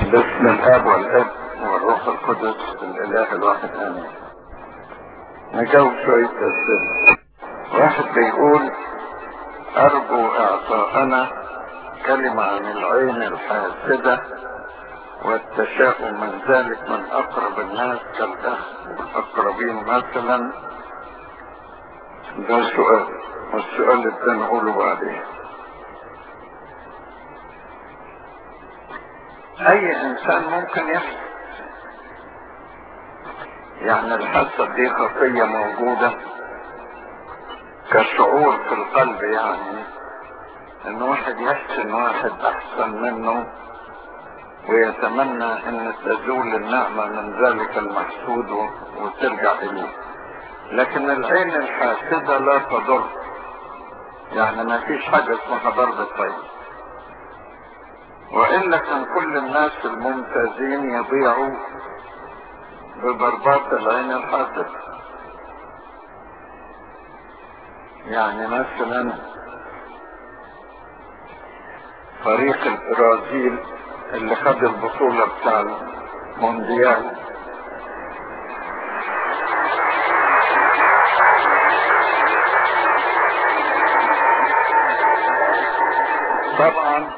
باسم الاب والاب والروح القدس الاله الواحد امين نجاوب شوية اسئلة واحد بيقول ارجو اعطاءنا كلمة عن العين الحاسدة والتشاؤم من ذلك من اقرب الناس كالاخ والاقربين مثلا ده سؤال والسؤال الثاني نقوله بعدين اي انسان ممكن يحصل يعني الحسد دي خطية موجودة كشعور في القلب يعني ان واحد يحسن واحد احسن منه ويتمنى ان تزول النعمة من ذلك المحسود وترجع اليه لكن العين الحاسدة لا تضر يعني ما فيش حاجة اسمها ضرب الطيب وإلا كان كل الناس الممتازين يضيعوا بضربات العين الحاسدة يعني مثلا فريق البرازيل اللي خد البطولة بتاع المونديال طبعا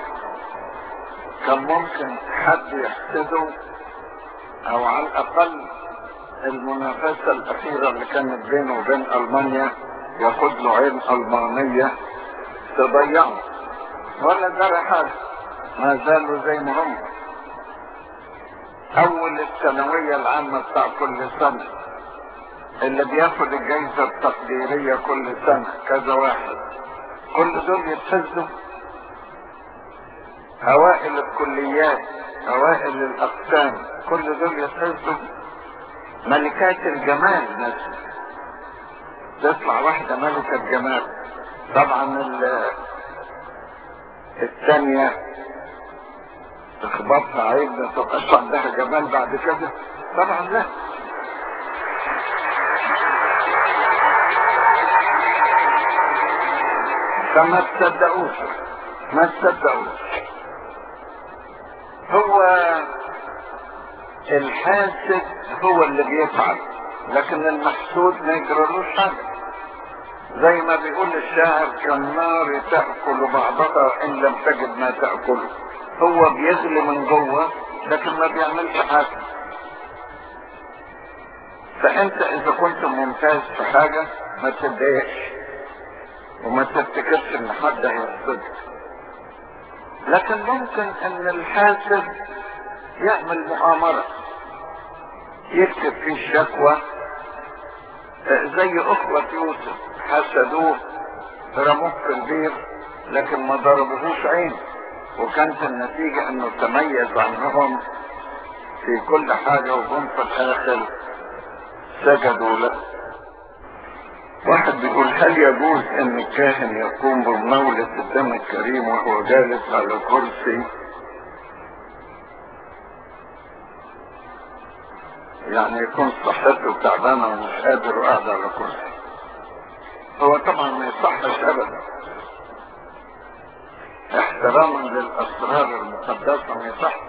كان ممكن حد يحسده او على الاقل المنافسة الاخيرة اللي كانت بينه وبين المانيا ياخد له عين المانية تضيعه ولا جرى حاجة ما زالوا زي ما هم اول الثانوية العامة بتاع كل سنة اللي بياخد الجايزة التقديرية كل سنة كذا واحد كل دول يتحسدوا اوائل الكليات اوائل الاقسام كل دول يتحسدوا ملكات الجمال مثلا تطلع واحدة ملكة جمال طبعا الثانية تخبطها عيب ما تبقاش عندها جمال بعد كده طبعا لا فما تصدقوش ما تصدقوش هو الحاسد هو اللي بيفعل لكن المحسود ما يجرلوش حاجه زي ما بيقول الشاعر كالنار تأكل بعضها إن لم تجد ما تأكله هو بيغلي من جوه لكن ما بيعملش حاجة فأنت إذا كنت ممتاز في حاجة ما تتضايقش وما تفتكرش إن حد هيحسدك لكن ممكن إن الحاسد يعمل مؤامرة يكتب فيه شكوى زي أخوة يوسف حسدوه رموه في البير لكن ما ضربوهوش عين وكانت النتيجة انه تميز عنهم في كل حاجة وهم في الاخر سجدوا له واحد بيقول هل يجوز ان الكاهن يقوم بمناولة الدم الكريم وهو جالس على كرسي يعني يكون صحته تعبانة ومش قادر وقاعد على كرسي هو طبعا ما يصحش ابدا احتراما للاسرار المقدسه ما يصحش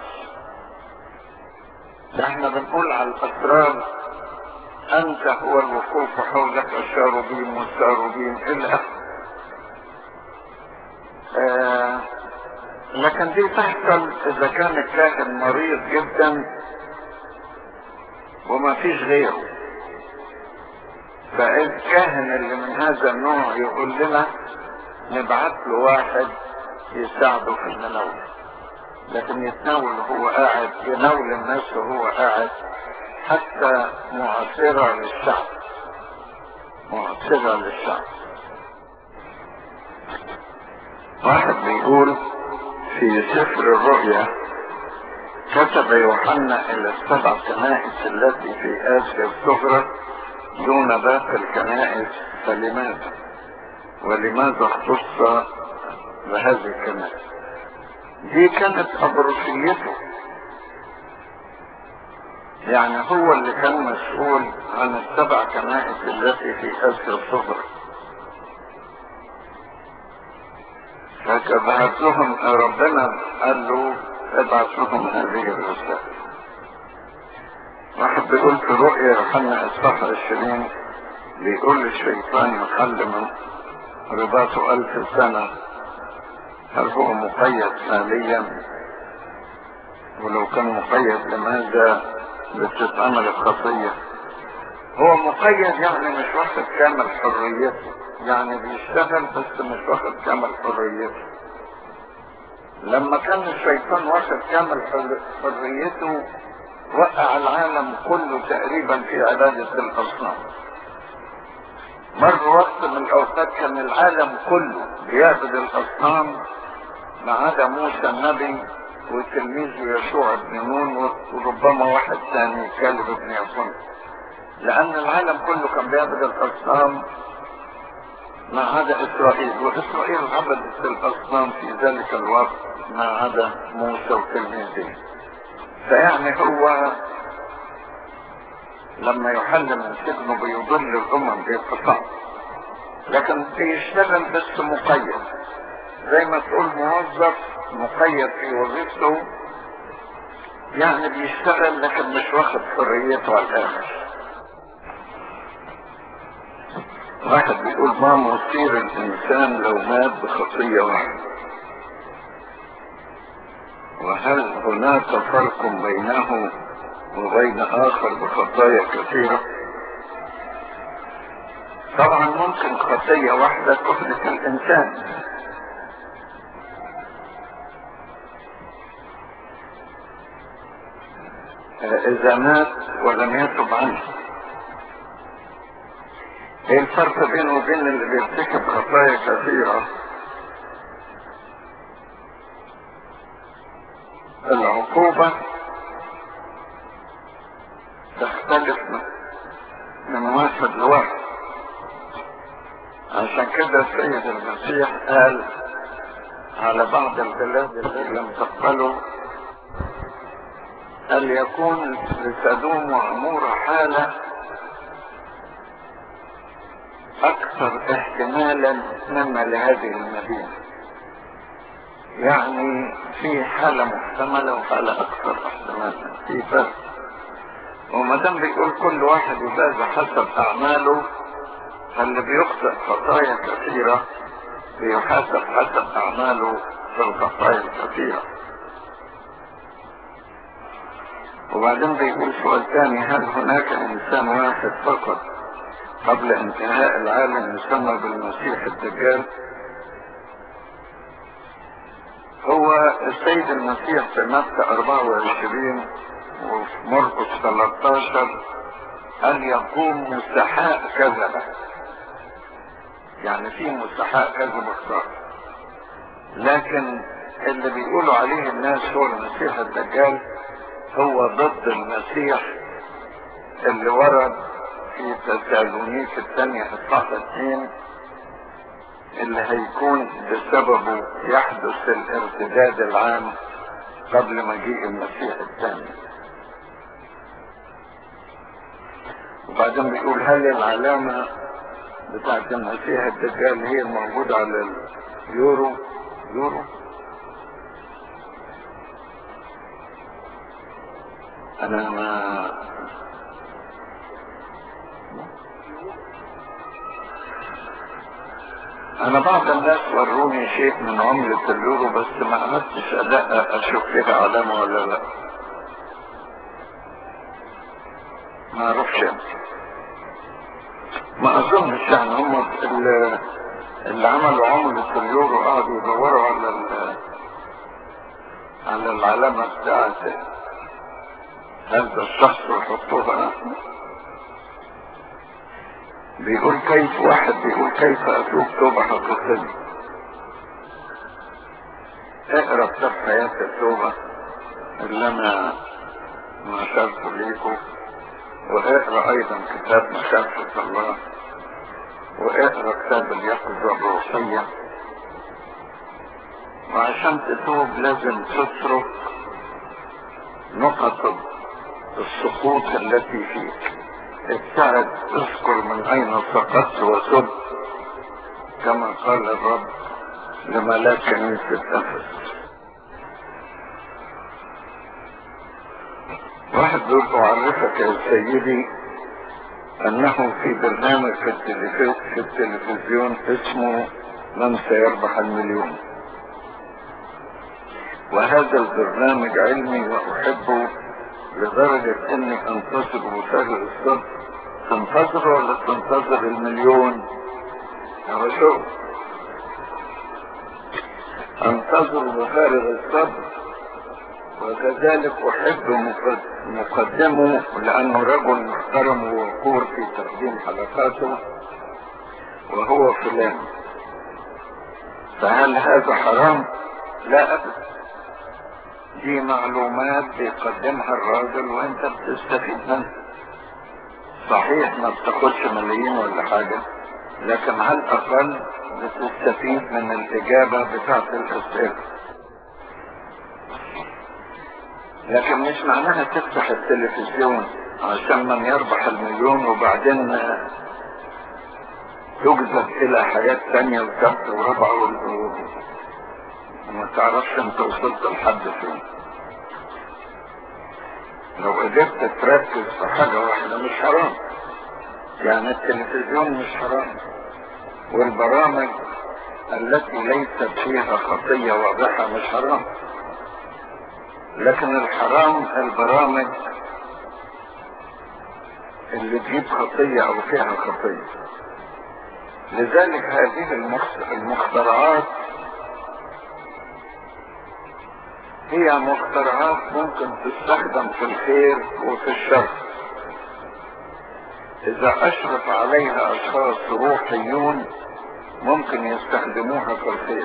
ده احنا بنقول على الاسرار انت هو الوقوف حولك الشاربين والساروبين الى اخره آه لكن دي تحصل اذا كان الكاهن مريض جدا وما فيش غيره فالكاهن اللي من هذا النوع يقول لنا نبعت له واحد يساعده في المناولة لكن يتناول وهو قاعد يناول الناس وهو قاعد حتى معصرة للشعب معصرة للشعب واحد بيقول في سفر الرؤيا كتب يوحنا الى السبع كنائس التي في اسيا الصغرى دون باقي الكنائس فلماذا ولماذا اختص بهذه الكنائس دي كانت أبروشيته يعني هو اللي كان مسؤول عن السبع كنائس التي في آسيا الصغرى فكبهت لهم ربنا قال له ابعث لهم هذه الرسالة واحد بيقول في رؤيا يوحنا اصحاح عشرين بيقول الشيطان محل من رباطه ألف سنة هل هو مقيد حاليا ولو كان مقيد لماذا بتتعمل الخطية هو مقيد يعني مش واخد كامل حريته يعني بيشتغل بس مش واخد كامل حريته لما كان الشيطان واخد كامل حريته وقع العالم كله تقريبا في عبادة الأصنام مر وقت من الأوقات كان العالم كله بيعبد الأصنام ما عدا موسى النبي وتلميذه يشوع بن نون وربما واحد ثاني كالب بن يفون لأن العالم كله كان بيعبد الأصنام ما عدا إسرائيل وإسرائيل عبدت الأصنام في ذلك الوقت ما عدا موسى وتلميذه فيعني هو لما يحل من سجنه بيضل الأمم بيقطع لكن بيشتغل بس مقيد زي ما تقول موظف مقيد في وظيفته يعني بيشتغل لكن مش واخد حريته على الآخر واحد بيقول ما مصير الإنسان لو مات بخطية واحدة وهل هناك فرق بينه وبين آخر بخطايا كثيرة طبعا ممكن خطية واحدة تهلك الإنسان إذا مات ولم يتب عنه ايه الفرق بينه وبين اللي بيرتكب خطايا كثيرة العقوبة تختلف من واحد لواحد عشان كده السيد المسيح قال على بعض البلاد التي لم تقبله قال يكون لسدوم وعمورة حالة أكثر احتمالا مما لهذه المدينة يعني في حالة محتملة وحالة أكثر احتمالا في فرق وما دام بيقول كل واحد يجازى حسب أعماله فاللي بيخطئ خطايا كثيرة بيحاسب حسب أعماله في الخطايا الكثيرة وبعدين بيقول سؤال ثاني هل هناك إنسان واحد فقط قبل انتهاء العالم يسمى بالمسيح الدجال هو السيد المسيح في متى 24 وفي مرقس 13 أن يقوم مسحاء كذبة يعني في مسحاء كذب اختار لكن اللي بيقولوا عليه الناس هو المسيح الدجال هو ضد المسيح اللي ورد في تسالونيك الثانية اصحاح اثنين اللي هيكون بسببه يحدث الارتداد العام قبل مجيء المسيح الثاني وبعدين بيقول هل العلامة بتاعت المسيح الدجال هي الموجودة على اليورو يورو انا ما انا بعض الناس وروني شيء من عملة اليورو بس ما عملتش اداء اشوف فيها علامة ولا لا ما اعرفش ما اظنش يعني هم اللي, اللي عملوا عملة اليورو قعدوا يدوروا على على العلامة بتاعت هذا الشخص ويحطوها بيقول كيف واحد بيقول كيف اتوب توبة حقيقية اقرا كتاب حياة التوبة اللي انا نشرته ليكم واقرا ايضا كتاب مخافة الله واقرا كتاب اليقظة الروحية وعشان تتوب لازم تترك نقط السقوط التي فيك ابتعد اذكر من اين سقطت وسب كما قال الرب لملاك كنيسة افس واحد بيقول أعرفك يا سيدي أنه في برنامج في التلفزيون, في التلفزيون اسمه من سيربح المليون وهذا البرنامج علمي وأحبه لدرجة اني انتظر بفارغ الصبر تنتظر ولا تنتظر المليون يا شوف انتظر بفارغ الصبر وكذلك احب مقدمه لانه رجل محترم ووقور في تقديم حلقاته وهو فلان فهل هذا حرام لا ابدا دي معلومات بيقدمها الراجل وانت بتستفيد منها صحيح ما بتاخدش ملايين ولا حاجة لكن على الاقل بتستفيد من الاجابة بتاعت الاسئلة لكن مش معناها تفتح التلفزيون عشان من يربح المليون وبعدين تجذب الى حاجات تانية وثالثة ورابعة وما تعرفش انت وصلت لحد فين لو قدرت تركز في حاجة واحدة مش حرام يعني التلفزيون مش حرام والبرامج التي ليست فيها خطية واضحة مش حرام لكن الحرام البرامج اللي تجيب خطية او فيها خطية لذلك هذه المخترعات هي مخترعات ممكن تستخدم في الخير وفي الشر اذا اشرف عليها اشخاص روحيون ممكن يستخدموها في الخير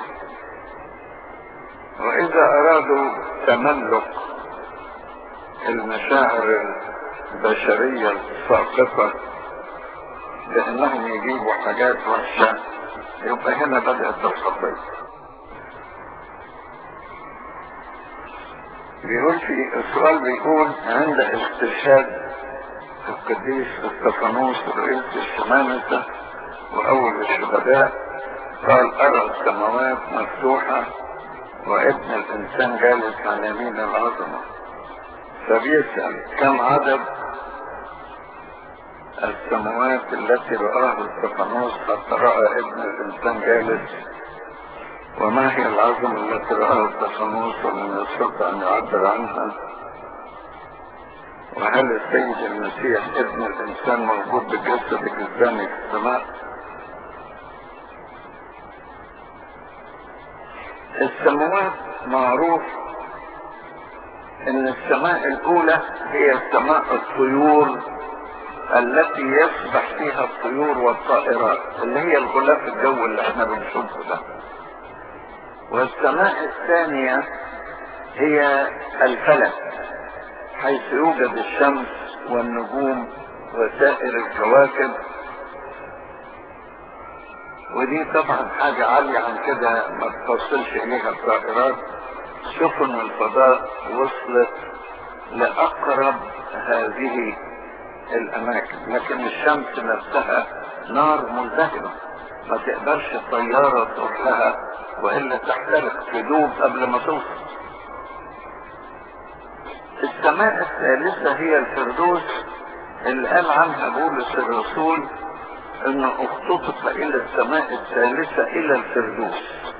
واذا ارادوا تملك المشاعر البشرية الساقطة بانهم يجيبوا حاجات وحشة يبقى هنا بدأت الخطية بيقول في السؤال بيقول عند استشهاد القديس استفانوس رئيس الشمامسة واول الشهداء قال ارى السماوات مفتوحة وابن الانسان جالس على يمين العظمة فبيسأل كم عدد السماوات التي رآه استفانوس حتى رأى ابن الانسان جالس وما هي العظمة التي رآها التخنوص ومن يستطيع أن يعبر عنها وهل السيد المسيح ابن الإنسان موجود بالجسد الجسداني في السماء السماوات معروف ان السماء الاولى هي سماء الطيور التي يسبح فيها الطيور والطائرات اللي هي الغلاف الجو اللي احنا بنشوفه ده والسماء الثانية هي الفلك حيث يوجد الشمس والنجوم وسائر الكواكب ودي طبعا حاجة عالية عن كده ما توصلش اليها الطائرات سفن الفضاء وصلت لأقرب هذه الأماكن لكن الشمس نفسها نار ملتهبة ما تقدرش الطيارة تروح لها وإلا تحترق تدوب قبل ما توصل السماء الثالثة هي الفردوس اللي قال عنها بولس الرسول انه اختطف الى السماء الثالثة الى الفردوس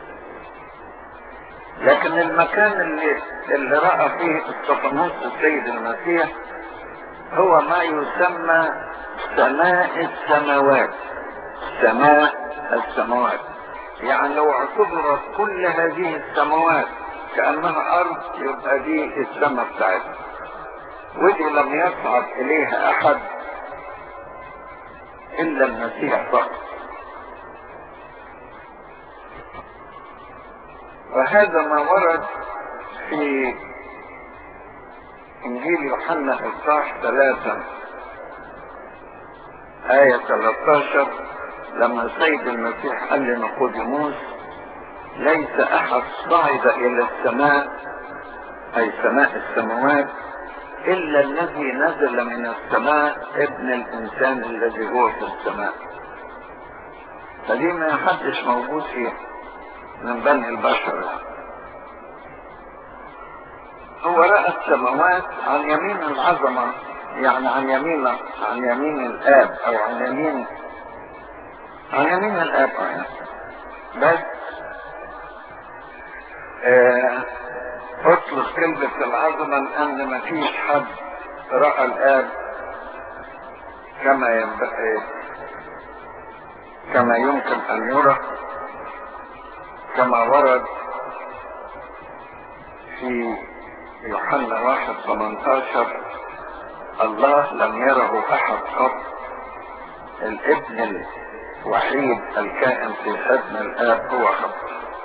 لكن المكان اللي اللي رأى فيه استفانوس السيد المسيح هو ما يسمى سماء السماوات سماء السماوات يعني لو اعتبرت كل هذه السماوات كأنها أرض يبقى دي السماء بتاعتها ودي لم يصعد إليها أحد إلا المسيح فقط وهذا ما ورد في إنجيل يوحنا إصحاح ثلاثة آية 13 لما السيد المسيح قال لنقوديموس ليس أحد صعد إلى السماء أي سماء السماوات إلا الذي نزل من السماء ابن الإنسان الذي هو في السماء فدي ما حدش موجود فيها من بني البشر هو رأى سبع السماوات عن يمين العظمة يعني عن يمين عن يمين الآب أو عن يمين عن يمين الآب يعني. بس آه، اطلق كلمة العظمة لأن مفيش حد رأى الآب كما ينبغي كما يمكن أن يرى كما ورد في يوحنا واحد 18 الله لم يره أحد قط الابن الوحيد الكائن في حضن الآب هو خط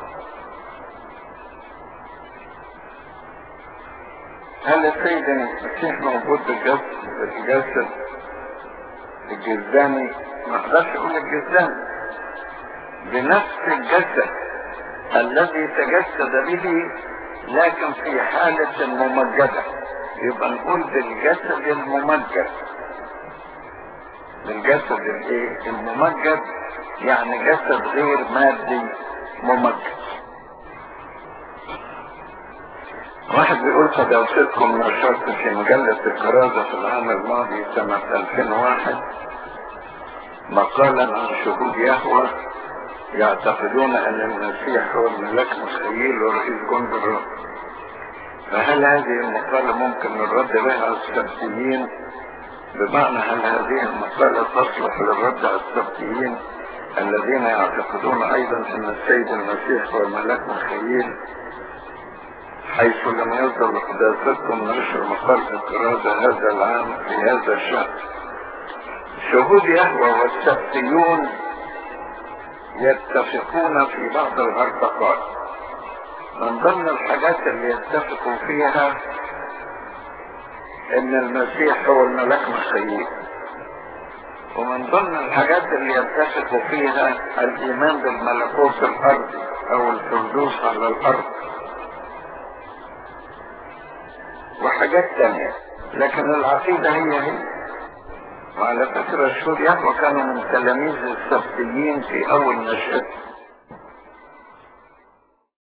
هل السيد المسيح موجود بالجسد بالجسد الجزاني ما اقدرش اقول الجزاني بنفس الجسد الذي تجسد به لكن في حالة ممجدة يبقى نقول بالجسد الممجد بالجسد الايه الممجد يعني جسد غير مادي ممجد واحد بيقول قدوستكم نشرت في مجلة الكرازة في العام الماضي سنة 2001 مقالا عن شهود يهوى يعتقدون ان المسيح هو الملاك مخيل ورئيس جند الرب فهل هذه المقالة ممكن الرد بها على السبتيين بمعنى هل هذه المقالة تصلح للرد على السبتيين الذين يعتقدون ايضا ان السيد المسيح هو الملاك مخيل حيث لم يصدر لقداستكم نشر مقال الكرازة هذا العام في هذا الشهر شهود يهوى والسبتيون يتفقون في بعض الهرطقات من ضمن الحاجات اللي يتفقوا فيها ان المسيح هو الملاك مخيل ومن ضمن الحاجات اللي يتفقوا فيها الايمان بالملكوت الارضي او الفردوس على الارض وحاجات تانية لكن العقيدة هي هي وعلى فكرة الشهود يهوى كانوا من تلاميذ السبتيين في أول نشأته